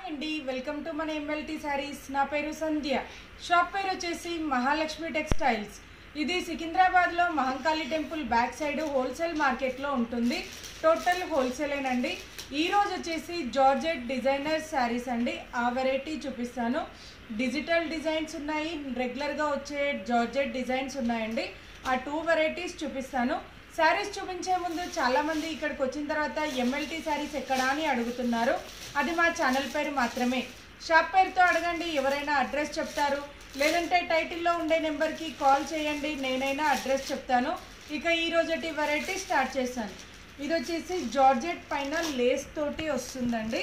అండి welcome to మన MLT sarees నా పేరు సంధ్య షాప్ పేరు వచ్చేసి మహాలక్ష్మి టెక్స్టైల్స్ ఇది సికింద్రాబాద్లో Mahankali temple back side wholesale మార్కెట్లో ఉంటుంది టోటల్ హోల్సేలేనండి ఈ రోజు వచ్చేసి జార్జెట్ డిజైనర్ శారీస్ అండి ఆ వెరైటీ చూపిస్తాను డిజిటల్ డిజైన్స్ ఉన్నాయి రెగ్యులర్గా వచ్చే జార్జెట్ డిజైన్స్ ఉన్నాయండి ఆ టూ వెరైటీస్ చూపిస్తాను శారీస్ చూపించే ముందు చాలా మంది ఇక్కడికి వచ్చిన తర్వాత ఎంఎల్టీ శారీస్ ఎక్కడా అని అడుగుతున్నారు అది మా ఛానల్ పేరు మాత్రమే షాప్ పేరుతో అడగండి ఎవరైనా అడ్రస్ చెప్తారు లేదంటే టైటిల్లో ఉండే నెంబర్కి కాల్ చేయండి నేనైనా అడ్రస్ చెప్తాను ఇక ఈ రోజటి వెరైటీ స్టార్ట్ చేశాను ఇది వచ్చేసి జార్జెట్ పైన లేస్ తోటి వస్తుందండి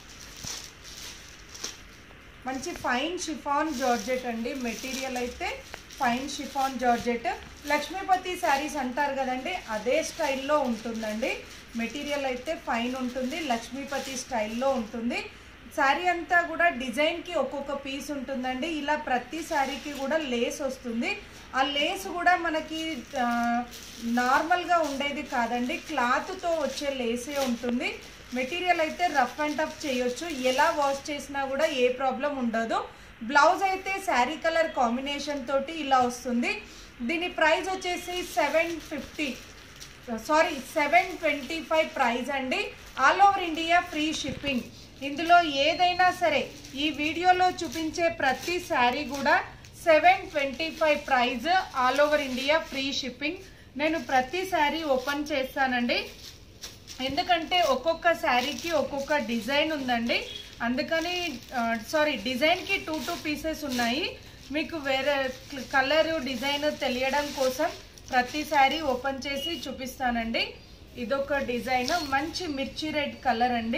మంచి ఫైన్ షిఫాన్ జార్జెట్ అండి మెటీరియల్ అయితే fine chiffon georgette Lakshmipathi sarees అంటారు కదండి అదే స్టైల్లో ఉంటుందండి మెటీరియల్ అయితే ఫైన్ ఉంటుంది లక్ష్మీపతి స్టైల్లో ఉంటుంది శారీ అంతా కూడా డిజైన్కి ఒక్కొక్క పీస్ ఉంటుందండి ఇలా ప్రతి శారీకి కూడా లేస్ వస్తుంది ఆ లేస్ కూడా మనకి ఆ, నార్మల్గా ఉండేది కాదండి క్లాత్తో వచ్చే లేసే ఉంటుంది మెటీరియల్ అయితే రఫ్ అండ్ టఫ్ చేయొచ్చు ఎలా వాష్ చేసినా కూడా ఏ ప్రాబ్లం ఉండదు బ్లౌజ్ అయితే శారీ కలర్ కాంబినేషన్ తోటి ఇలా వస్తుంది దీని ప్రైస్ వచ్చేసి seven fifty sorry seven twenty five price అండి all over India free shipping ఇందులో ఏదైనా సరే ఈ వీడియోలో చూపించే ప్రతి శారీ కూడా seven twenty five price all over India free shipping నేను ప్రతి శారీ ఓపెన్ చేస్తానండి ఎందుకంటే ఒక్కొక్క శారీకి ఒక్కొక్క డిజైన్ ఉందండి అందుకని సారీ డిజైన్కి టూ టూ పీసెస్ ఉన్నాయి మీకు వేరే కలర్ డిజైన్ తెలియడం కోసం ప్రతి శారీ ఓపెన్ చేసి చూపిస్తానండి ఇదొక డిజైన్ మంచి మిర్చి రెడ్ కలర్ అండి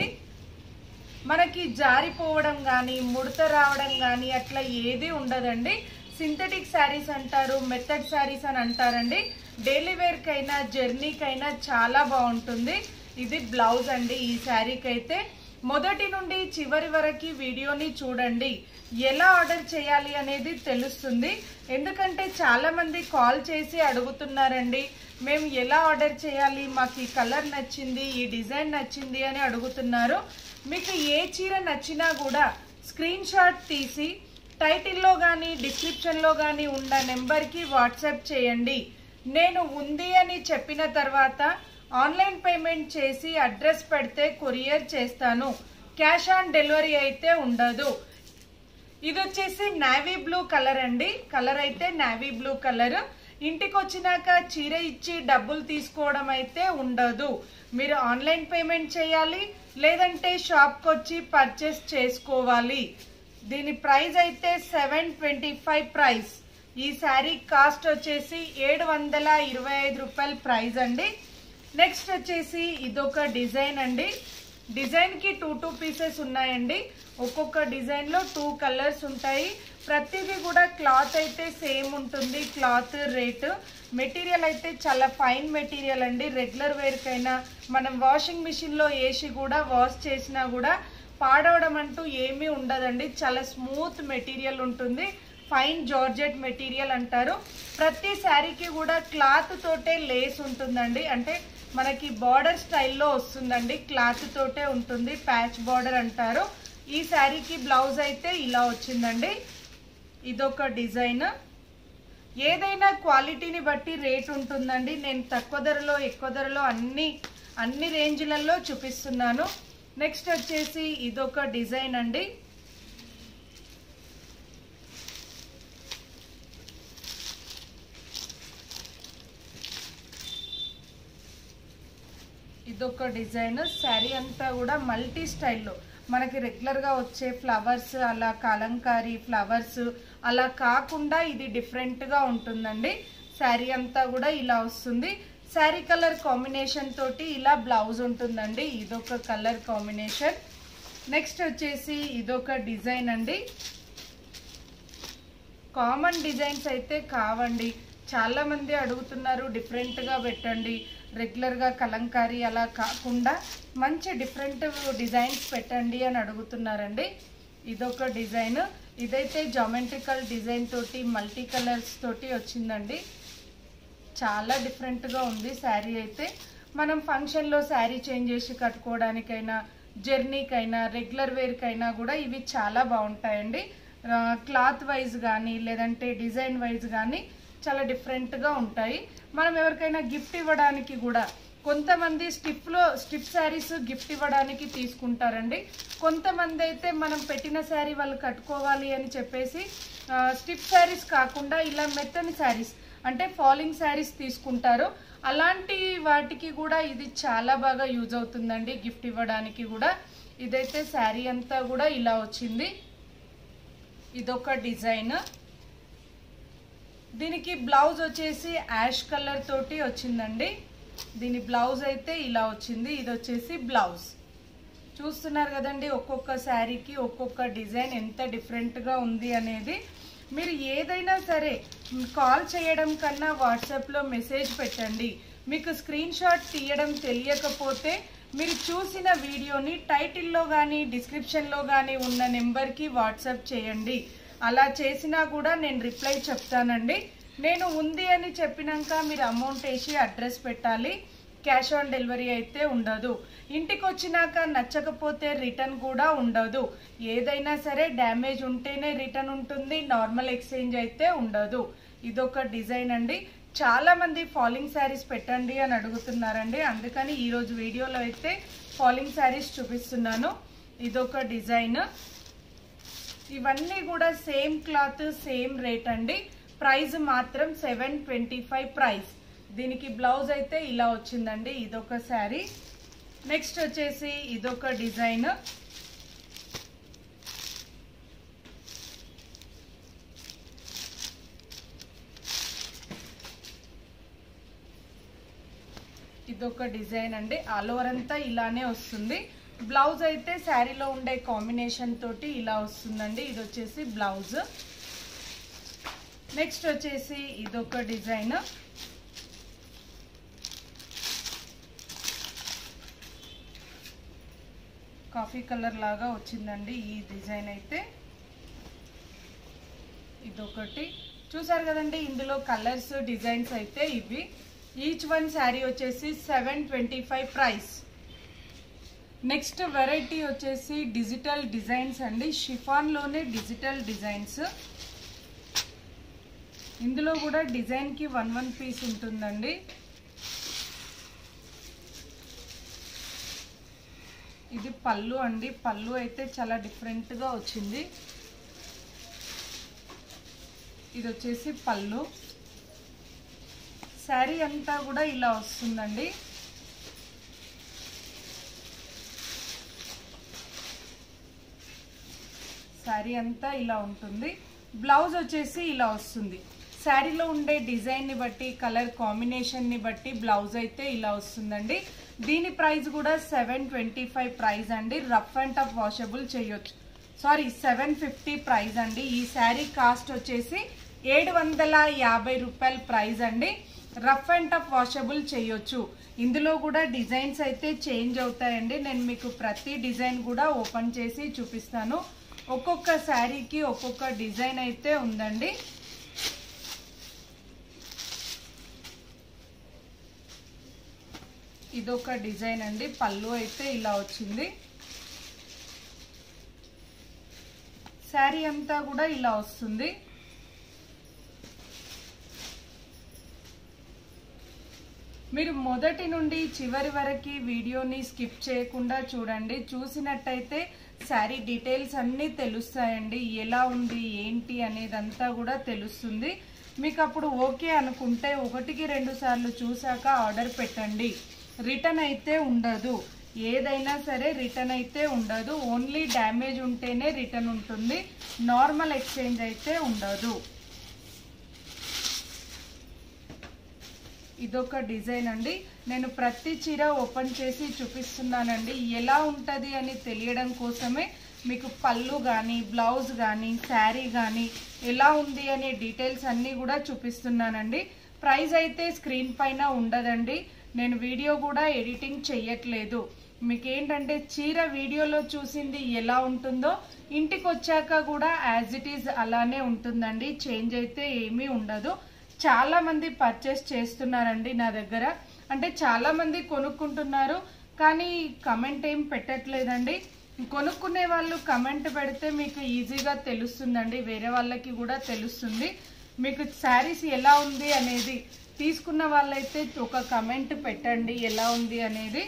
మనకి జారిపోవడం కానీ ముడత రావడం కానీ అట్లా ఏది ఉండదండి సింథటిక్ శారీస్ అంటారు మెథడ్ శారీస్ అని అంటారండి డైలీ వేర్కైనా జర్నీకైనా చాలా బాగుంటుంది ఇది బ్లౌజ్ అండి ఈ శారీకి అయితే మొదటి నుండి చివరి వరకు వీడియోని చూడండి ఎలా ఆర్డర్ చేయాలి అనేది తెలుస్తుంది ఎందుకంటే చాలా మంది కాల్ చేసి అడుగుతున్నారండి మేము ఎలా ఆర్డర్ చేయాలి మాకు ఈ కలర్ నచ్చింది ఈ డిజైన్ నచ్చింది అని అడుగుతున్నారు మీకు ఏ చీర నచ్చినా కూడా స్క్రీన్ షాట్ తీసి టైటిల్లో కానీ డిస్క్రిప్షన్లో కానీ ఉన్న నెంబర్కి వాట్సాప్ చేయండి నేను ఉంది అని చెప్పిన తర్వాత ఆన్లైన్ పేమెంట్ చేసి అడ్రస్ పెడితే కొరియర్ చేస్తాను క్యాష్ ఆన్ డెలివరీ అయితే ఉండదు ఇది వచ్చేసి నావీ బ్లూ కలర్ అండి కలర్ అయితే నావీ బ్లూ కలర్ ఇంటికి వచ్చినాక చీర ఇచ్చి డబ్బులు తీసుకోవడం అయితే ఉండదు మీరు ఆన్లైన్ పేమెంట్ చేయాలి లేదంటే షాప్కి వచ్చి పర్చేస్ చేసుకోవాలి దీని ప్రైస్ అయితే సెవెన్ ట్వంటీ ఫైవ్ ప్రైస్ ఈ శారీ కాస్ట్ వచ్చేసి ఏడు వందల ఇరవై ఐదు రూపాయల ప్రైస్ అండి నెక్స్ట్ వచ్చేసి ఇదొక డిజైన్ అండి డిజైన్కి టూ టూ పీసెస్ ఉన్నాయండి ఒక్కొక్క డిజైన్లో టూ కలర్స్ ఉంటాయి ప్రతిదీ కూడా క్లాత్ అయితే సేమ్ ఉంటుంది క్లాత్ రేటు మెటీరియల్ అయితే చాలా ఫైన్ మెటీరియల్ అండి రెగ్యులర్ వేర్కైనా మనం వాషింగ్ మిషన్లో వేసి కూడా వాష్ చేసినా కూడా పాడవడం అంటూ ఏమీ ఉండదండి చాలా స్మూత్ మెటీరియల్ ఉంటుంది ఫైన్ జార్జెట్ మెటీరియల్ అంటారు ప్రతి శారీకి కూడా క్లాత్ తోటే లేస్ ఉంటుందండి అంటే మనకి బార్డర్ స్టైల్లో వస్తుందండి క్లాత్ తోటే ఉంటుంది ప్యాచ్ బార్డర్ అంటారు ఈ శారీకి బ్లౌజ్ అయితే ఇలా వచ్చిందండి ఇదొక డిజైన్ ఏదైనా క్వాలిటీని బట్టి రేట్ ఉంటుందండి నేను తక్కువ ధరలో ఎక్కువ ధరలో అన్ని అన్ని రేంజ్లలో చూపిస్తున్నాను నెక్స్ట్ వచ్చేసి ఇదొక డిజైన్ అండి ఇదొక డిజైన్ శారీ అంతా కూడా మల్టీ స్టైల్లో మనకి రెగ్యులర్గా వచ్చే ఫ్లవర్స్ అలా కలంకారీ ఫ్లవర్స్ అలా కాకుండా ఇది డిఫరెంట్గా ఉంటుందండి శారీ అంతా కూడా ఇలా వస్తుంది శారీ కలర్ కాంబినేషన్ తోటి ఇలా బ్లౌజ్ ఉంటుందండి ఇదొక కలర్ కాంబినేషన్ నెక్స్ట్ వచ్చేసి ఇదొక డిజైన్ అండి కామన్ డిజైన్స్ అయితే కావండి చాలా మంది అడుగుతున్నారు డిఫరెంట్గా పెట్టండి రెగ్యులర్గా కలంకారీ అలా కాకుండా మంచి డిఫరెంట్ డిజైన్స్ పెట్టండి అని అడుగుతున్నారండి ఇదొక డిజైన్ ఇదైతే జామెట్రికల్ డిజైన్ తోటి మల్టీ కలర్స్ తోటి వచ్చిందండి చాలా డిఫరెంట్గా ఉంది శారీ అయితే మనం ఫంక్షన్లో శారీ చేంజ్ చేసి కట్టుకోవడానికైనా జర్నీకైనా రెగ్యులర్ వేర్కైనా కూడా ఇవి చాలా బాగుంటాయండి క్లాత్ వైజ్ కానీ లేదంటే డిజైన్ వైజ్ కానీ చాలా డిఫరెంట్గా ఉంటాయి మనం ఎవరికైనా గిఫ్ట్ ఇవ్వడానికి కూడా కొంతమంది స్టిప్లో స్టిప్ శారీస్ గిఫ్ట్ ఇవ్వడానికి తీసుకుంటారండి కొంతమంది అయితే మనం పెట్టిన శారీ వాళ్ళు కట్టుకోవాలి అని చెప్పేసి ఆ, స్టిప్ శారీస్ కాకుండా ఇలా మెత్తని శారీస్ అంటే ఫాలింగ్ శారీస్ తీసుకుంటారు అలాంటి వాటికి కూడా ఇది చాలా బాగా యూజ్ అవుతుందండి గిఫ్ట్ ఇవ్వడానికి కూడా ఇదైతే శారీ అంతా కూడా ఇలా వచ్చింది ఇదొక డిజైన్ దీనికి బ్లౌజ్ వచ్చేసి యాష్ కలర్ తోటి వచ్చిందండి దీని బ్లౌజ్ అయితే ఇలా వచ్చింది ఇది వచ్చేసి బ్లౌజ్ చూస్తున్నారు కదండి ఒక్కొక్క శారీకి ఒక్కొక్క డిజైన్ ఎంత డిఫరెంట్గా ఉంది అనేది మీరు ఏదైనా సరే కాల్ చేయడం కన్నా వాట్సాప్లో మెసేజ్ పెట్టండి మీకు స్క్రీన్ షాట్ తీయడం తెలియకపోతే మీరు చూసిన వీడియోని టైటిల్లో కానీ డిస్క్రిప్షన్లో కానీ ఉన్న నెంబర్కి వాట్సాప్ చేయండి అలా చేసినా కూడా నేను రిప్లై చెప్తానండి నేను ఉంది అని చెప్పినాక మీరు అమౌంట్ వేసి అడ్రస్ పెట్టాలి క్యాష్ ఆన్ డెలివరీ అయితే ఉండదు ఇంటికి వచ్చినాక నచ్చకపోతే రిటర్న్ కూడా ఉండదు ఏదైనా సరే డ్యామేజ్ ఉంటేనే రిటర్న్ ఉంటుంది నార్మల్ ఎక్స్చేంజ్ అయితే ఉండదు ఇదొక డిజైన్ అండి చాలా మంది ఫాలింగ్ శారీస్ పెట్టండి అని అడుగుతున్నారండి అందుకని ఈరోజు వీడియోలో అయితే ఫాలింగ్ శారీస్ చూపిస్తున్నాను ఇదొక డిజైన్ ఇవన్నీ కూడా సేమ్ క్లాత్ సేమ్ రేట్ అండి ప్రైస్ మాత్రం సెవెన్ ట్వంటీ ఫైవ్ ప్రైస్ దీనికి బ్లౌజ్ అయితే ఇలా వచ్చిందండి ఇదొక శారీ నెక్స్ట్ వచ్చేసి ఇదొక డిజైన్ ఇదొక డిజైన్ అండి ఆల్ ఓవర్ అంతా ఇలానే వస్తుంది బ్లౌజ్ అయితే శారీలో ఉండే కాంబినేషన్ తోటి ఇలా వస్తుందండి ఇది వచ్చేసి బ్లౌజ్ నెక్స్ట్ వచ్చేసి ఇదొక డిజైన్ కాఫీ కలర్ లాగా వచ్చిందండి ఈ డిజైన్ అయితే ఇదొకటి చూసారు కదండి ఇందులో కలర్స్ డిజైన్స్ అయితే ఇవి ఈచ్ వన్ శారీ వచ్చేసి seven twenty five price next variety వచ్చేసి డిజిటల్ డిజైన్స్ అండి షిఫాన్లోనే డిజిటల్ డిజైన్స్ ఇందులో కూడా డిజైన్కి వన్ వన్ పీస్ ఉంటుందండి ఇది పళ్ళు అండి పళ్ళు అయితే చాలా డిఫరెంట్గా వచ్చింది ఇది వచ్చేసి పళ్ళు శారీ అంతా కూడా ఇలా వస్తుందండి శారీ అంతా ఇలా ఉంటుంది బ్లౌజ్ వచ్చేసి ఇలా వస్తుంది శారీలో ఉండే డిజైన్ని బట్టి కలర్ కాంబినేషన్ని బట్టి బ్లౌజ్ అయితే ఇలా వస్తుందండి దీని ప్రైస్ కూడా సెవెన్ ట్వంటీ ఫైవ్ ప్రైస్ అండి రఫ్ అండ్ టఫ్ వాషబుల్ చేయొచ్చు సారీ సెవెన్ ఫిఫ్టీ ప్రైస్ అండి ఈ శారీ కాస్ట్ వచ్చేసి ఏడు వందల యాభై రూపాయల ప్రైస్ అండి రఫ్ అండ్ టఫ్ వాషబుల్ చేయొచ్చు ఇందులో కూడా డిజైన్స్ అయితే చేంజ్ అవుతాయండి నేను మీకు ప్రతి డిజైన్ కూడా ఓపెన్ చేసి చూపిస్తాను ఒక్కొక్క శారీకి ఒక్కొక్క డిజైన్ అయితే ఉందండి ఇదొక డిజైన్ అండి పళ్ళు అయితే ఇలా వచ్చింది శారీ అంతా కూడా ఇలా వస్తుంది మీరు మొదటి నుండి చివరి వరకు వీడియోని స్కిప్ చేయకుండా చూడండి చూసినట్టయితే శారీ డీటెయిల్స్ అన్నీ తెలుస్తాయండి ఎలా ఉంది ఏంటి అనేదంతా కూడా తెలుస్తుంది మీకు అప్పుడు ఓకే అనుకుంటే ఒకటికి రెండు సార్లు చూసాక ఆర్డర్ పెట్టండి రిటర్న్ అయితే ఉండదు ఏదైనా సరే రిటర్న్ అయితే ఉండదు ఓన్లీ డ్యామేజ్ ఉంటేనే రిటర్న్ ఉంటుంది నార్మల్ ఎక్స్చేంజ్ అయితే ఉండదు ఇదొక డిజైన్ అండి నేను ప్రతి చీర ఓపెన్ చేసి చూపిస్తున్నానండి ఎలా ఉంటుంది అని తెలియడం కోసమే మీకు పళ్ళు కానీ బ్లౌజ్ కానీ శారీ కానీ ఎలా ఉంది అనే డీటెయిల్స్ అన్నీ కూడా చూపిస్తున్నానండి ప్రైస్ అయితే స్క్రీన్ పైన ఉండదండి నేను వీడియో కూడా ఎడిటింగ్ చెయ్యట్లేదు మీకు ఏంటంటే చీర వీడియోలో చూసింది ఎలా ఉంటుందో ఇంటికి వచ్చాక కూడా యాజ్ ఇట్ ఈజ్ అలానే ఉంటుందండి చేంజ్ అయితే ఏమీ ఉండదు చాలా మంది పర్చేస్ చేస్తున్నారండి నా దగ్గర అంటే చాలా మంది కొనుక్కుంటున్నారు కానీ కమెంట్ ఏం పెట్టట్లేదండి కొనుక్కునే వాళ్ళు కమెంట్ పెడితే మీకు ఈజీగా తెలుస్తుందండి వేరే వాళ్ళకి కూడా తెలుస్తుంది మీకు శారీస్ ఎలా ఉంది అనేది తీసుకున్న వాళ్ళైతే ఒక కమెంట్ పెట్టండి ఎలా ఉంది అనేది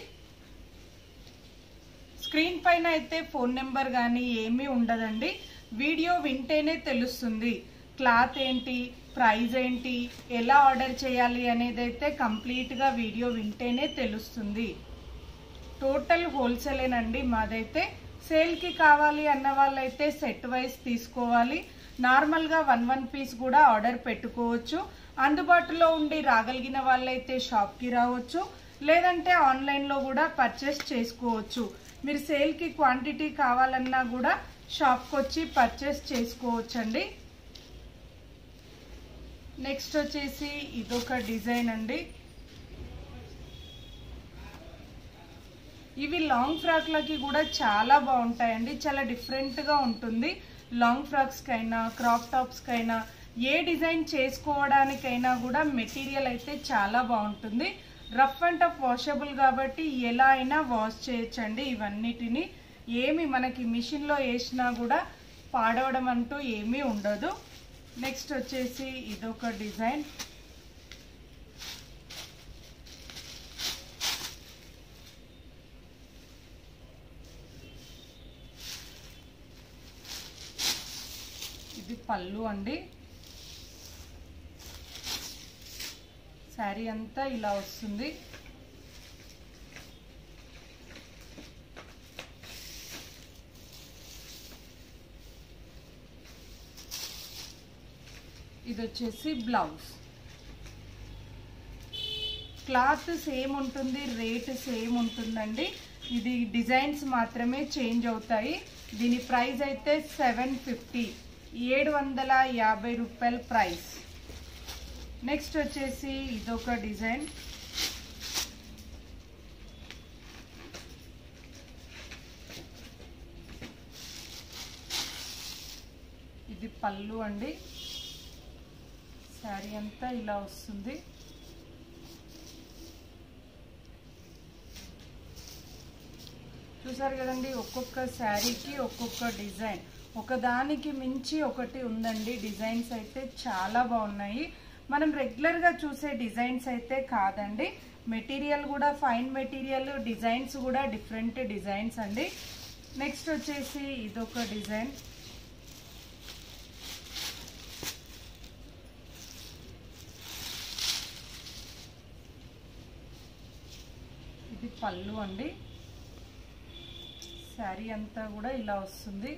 స్క్రీన్ పైన అయితే ఫోన్ నెంబర్ కానీ ఏమీ ఉండదండి వీడియో వింటేనే తెలుస్తుంది క్లాత్ ఏంటి ప్రైస్ ఏంటి ఎలా ఆర్డర్ చేయాలి అనేది అయితే కంప్లీట్గా వీడియో వింటేనే తెలుస్తుంది టోటల్ హోల్సేలేనండి మాదైతే సేల్కి కావాలి అన్న వాళ్ళైతే సెట్ వైజ్ తీసుకోవాలి నార్మల్గా వన్ వన్ పీస్ కూడా ఆర్డర్ పెట్టుకోవచ్చు అందుబాటులో ఉండి రాగలిగిన వాళ్ళైతే షాప్కి రావచ్చు లేదంటే ఆన్లైన్లో కూడా పర్చేస్ చేసుకోవచ్చు మీరు సేల్కి క్వాంటిటీ కావాలన్నా కూడా షాప్కి వచ్చి పర్చేస్ చేసుకోవచ్చండి నెక్స్ట్ వచ్చేసి ఇదొక డిజైన్ అండి ఇవి లాంగ్ ఫ్రాక్లకి కూడా చాలా బాగుంటాయండి చాలా డిఫరెంట్గా ఉంటుంది లాంగ్ ఫ్రాక్స్కైనా క్రాప్ టాప్స్కైనా ఏ డిజైన్ చేసుకోవడానికైనా కూడా మెటీరియల్ అయితే చాలా బాగుంటుంది రఫ్ అండ్ టఫ్ వాషబుల్ కాబట్టి ఎలా అయినా వాష్ చేయొచ్చండి ఇవన్నిటిని ఏమి మనకి మిషన్లో వేసినా కూడా పాడవడం అంటూ ఏమీ ఉండదు నెక్స్ట్ వచ్చేసి ఇదొక డిజైన్ ఇది పళ్ళు అండి శారీ అంతా ఇలా వస్తుంది ఇది వచ్చేసి బ్లౌజ్ క్లాత్ సేమ్ ఉంటుంది రేట్ సేమ్ ఉంటుందండి ఇది డిజైన్స్ మాత్రమే చేంజ్ అవుతాయి దీని ప్రైస్ అయితే సెవెన్ ఫిఫ్టీ ఏడు వందల యాభై రూపాయల ప్రైస్ నెక్స్ట్ వచ్చేసి ఇదొక డిజైన్ ఇది పళ్ళు అండి శారీ అంతా ఇలా వస్తుంది చూసారు కదండి ఒక్కొక్క శారీకి ఒక్కొక్క డిజైన్ ఒకదానికి మించి ఒకటి ఉందండి డిజైన్స్ అయితే చాలా బాగున్నాయి మనం రెగ్యులర్గా చూసే డిజైన్స్ అయితే కాదండి మెటీరియల్ కూడా ఫైన్ మెటీరియల్ డిజైన్స్ కూడా డిఫరెంట్ డిజైన్స్ అండి నెక్స్ట్ వచ్చేసి ఇదొక డిజైన్ ఇది పళ్ళు అండి శారీ అంతా కూడా ఇలా వస్తుంది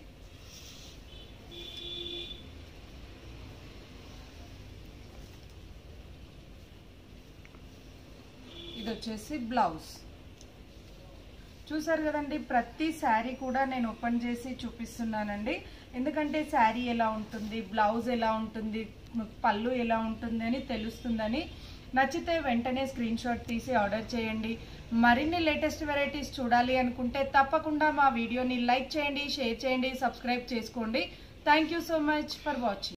ఇది వచ్చేసి బ్లౌజ్ చూసారు కదండి ప్రతి శారీ కూడా నేను ఓపెన్ చేసి చూపిస్తున్నానండి ఎందుకంటే శారీ ఎలా ఉంటుంది బ్లౌజ్ ఎలా ఉంటుంది పళ్ళు ఎలా ఉంటుంది అని తెలుస్తుందని నచ్చితే వెంటనే స్క్రీన్ షాట్ తీసి ఆర్డర్ చేయండి మరిన్ని లేటెస్ట్ వెరైటీస్ చూడాలి అనుకుంటే తప్పకుండా మా వీడియోని లైక్ చేయండి షేర్ చేయండి సబ్స్క్రైబ్ చేసుకోండి thank so much for watching